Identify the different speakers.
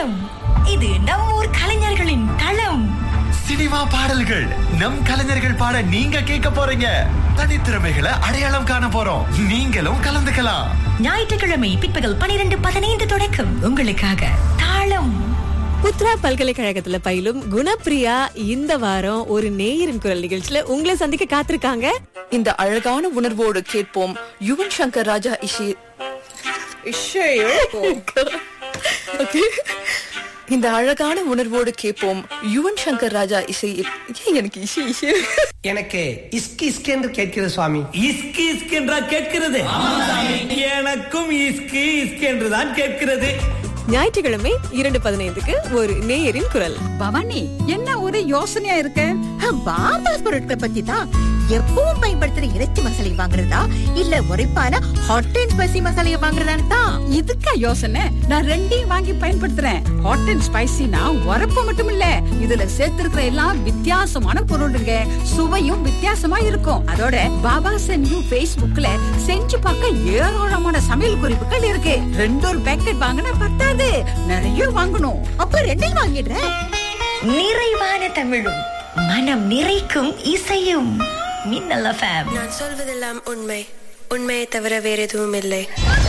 Speaker 1: தாளம் இது நம் ஊர் கலைஞர்களின் களம்
Speaker 2: சினிமா பாடல்கள் நம் கலைஞர்கள் பாட நீங்க கேட்க போறீங்க தனித்திறமைகளை அடையாளம் காண போறோம் நீங்களும் கலந்துக்கலாம்
Speaker 1: ஞாயிற்றுக்கிழமை பிற்பகல் பனிரெண்டு பதினைந்து தொடக்கம் உங்களுக்காக தாளம்
Speaker 3: புத்ரா பல்கலைக்கழகத்துல பயிலும் குணப்பிரியா இந்த வாரம் ஒரு நேயரின் குரல் நிகழ்ச்சியில உங்களை சந்திக்க காத்திருக்காங்க
Speaker 4: இந்த அழகான உணர்வோடு கேட்போம் யுவன் சங்கர் ராஜா இஷி Okay. இந்த அழகான உணர்வோடு கேட்போம் யுவன் சங்கர் ராஜா இசை ஏன் எனக்கு இசை இசை
Speaker 5: எனக்கு இஸ்கி இஸ்கி என்று கேட்கிறது சுவாமி
Speaker 6: இஸ்கி இஸ்கி என்றா கேட்கிறது எனக்கும் இஸ்கி இஸ்கி என்றுதான் கேட்கிறது
Speaker 3: ஞாயிற்றுக்கிழமை இரண்டு பதினைந்துக்கு ஒரு நேயரின் குரல்
Speaker 7: பவானி என்ன ஒரு யோசனையா இருக்க பாமாஸ் பொருட்களை பத்தி தான் எப்பவும் பயன்படுத்துற இறைச்சி மசாலை வாங்குறதா இல்ல உரைப்பான ஹாட் அண்ட் ஸ்பைசி மசாலையை வாங்குறதான்னு தான் இதுக்கா யோசனை நான் ரெண்டையும் வாங்கி பயன்படுத்துறேன் ஹாட் அண்ட் ஸ்பைசினா உரப்பு மட்டும் இல்ல இதுல சேர்த்திருக்கிற எல்லாம் வித்தியாசமான பொருளுங்க சுவையும் வித்தியாசமா இருக்கும் அதோட பாபா சென்யூ Facebookல செஞ்சு பார்க்க ஏராளமான சமையல் குறிப்புகள் இருக்கு ரெண்டு ஒரு பேக்கெட் வாங்கினா பத்தாது நிறைய வாங்கணும் அப்ப ரெண்டையும் வாங்கிடுறேன்
Speaker 1: நிறைவான தமிழும் மனம் நிறைக்கும் இசையும் மின்னல் எஃப்எம்
Speaker 8: நான் சொல்வதெல்லாம் உண்மை உண்மையை தவிர வேற எதுவும் இல்லை